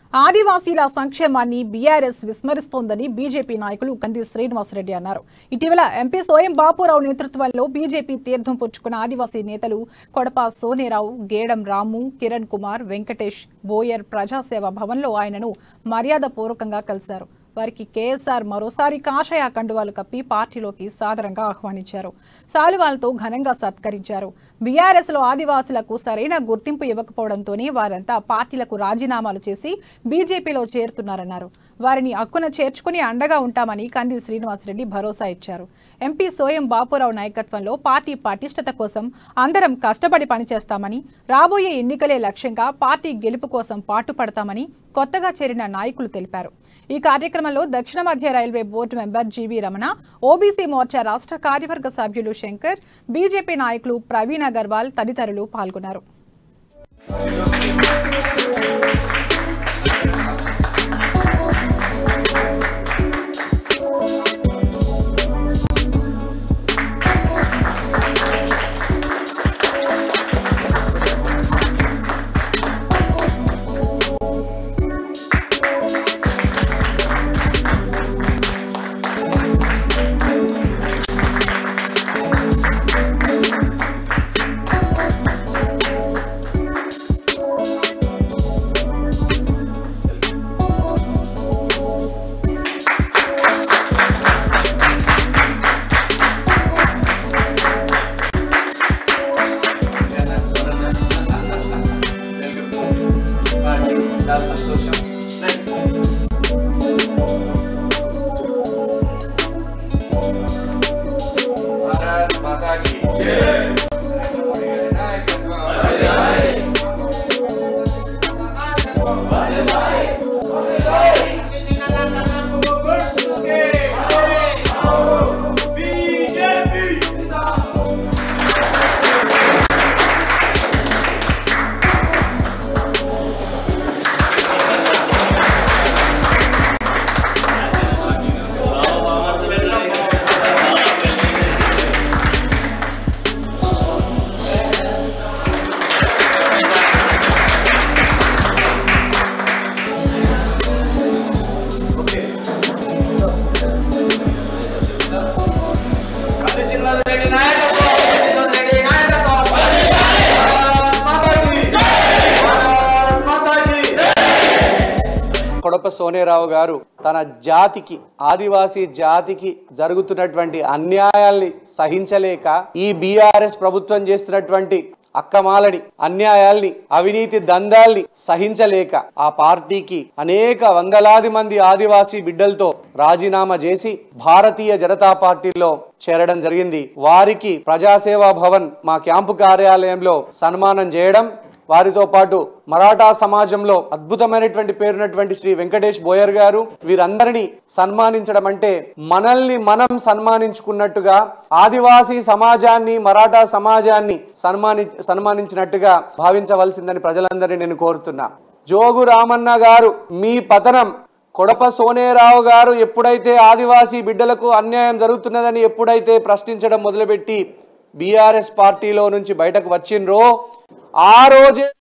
ఆదివాసీల సంక్షేమాన్ని BRS విస్మరిస్తోందని BJP నాయకులు కంది శ్రీనివాసరెడ్డి అన్నారు ఇటీవల ఎంపీ సోయం బాపురావు నేతృత్వంలో బీజేపీ తీర్థం పుచ్చుకున్న ఆదివాసీ నేతలు కొడప సోనేరావు గేడం రాము కిరణ్ కుమార్ వెంకటేష్ బోయర్ ప్రజాసేవ భవన్లో ఆయనను మర్యాదపూర్వకంగా కలిశారు వారికి కేఎస్ఆర్ మరోసారి కాషాయ కండువాలు కప్పి పార్టీలోకి సాదరంగా ఆహ్వానించారు సాలువాలతో ఘనంగా సత్కరించారు బీఆర్ఎస్ లో ఆదివాసులకు సరైన గుర్తింపు ఇవ్వకపోవడంతోనే వారంతా పార్టీలకు రాజీనామాలు చేసి బీజేపీలో చేరుతున్నారన్నారు వారిని అక్కున చేర్చుకుని అండగా ఉంటామని కంది శ్రీనివాసరెడ్డి భరోసా ఇచ్చారు ఎంపీ సోయం బాపురావు నాయకత్వంలో పార్టీ పటిష్టత కోసం అందరం కష్టపడి పనిచేస్తామని రాబోయే ఎన్నికలే లక్ష్యంగా పార్టీ గెలుపు కోసం పాటుపడతామని కొత్తగా చేరిన నాయకులు తెలిపారు ఈ కార్యక్రమంలో దక్షిణ మధ్య railway board member G V Ramana OBC Morcha రాష్ట్ర కార్యవర్గ సభ్యులు శంకర్ బీజేపీ నాయకులు ప్రవీణ్ అగర్వాల్ తదితరులు పాల్గొన్నారు చాలా సంతోషం భారత్ మాతా కీ కొడప సోనేరావు గారు తన జాతికి ఆదివాసీ జాతికి జరుగుతున్నటువంటి అన్యాయాల్ని సహించలేక ఈ బీఆర్ఎస్ ప్రభుత్వం చేస్తున్నటువంటి అక్కమాలని అన్యాయాల్ని అవినీతి దందాల్ని సహించలేక ఆ పార్టీకి అనేక వందలాది మంది ఆదివాసీ బిడ్డలతో రాజీనామా చేసి భారతీయ జనతా పార్టీలో చేరడం జరిగింది వారికి ప్రజాసేవా భవన్ మా క్యాంపు కార్యాలయంలో సన్మానం చేయడం వారితో పాటు మరాఠా సమాజంలో అద్భుతమైనటువంటి పేరున్నటువంటి శ్రీ వెంకటేష్ బోయర్ గారు వీరందరినీ సన్మానించడం అంటే మనల్ని మనం సన్మానించుకున్నట్టుగా ఆదివాసీ సమాజాన్ని మరాఠా సమాజాన్ని సన్మాని సన్మానించినట్టుగా భావించవలసిందని ప్రజలందరినీ నేను కోరుతున్నా జోగు రామన్న గారు మీ పతనం కొడప సోనేరావు గారు ఎప్పుడైతే ఆదివాసీ బిడ్డలకు అన్యాయం జరుగుతున్నదని ఎప్పుడైతే ప్రశ్నించడం మొదలుపెట్టి బీఆర్ఎస్ పార్టీలో నుంచి బయటకు వచ్చిండ్రో ఆ రోజే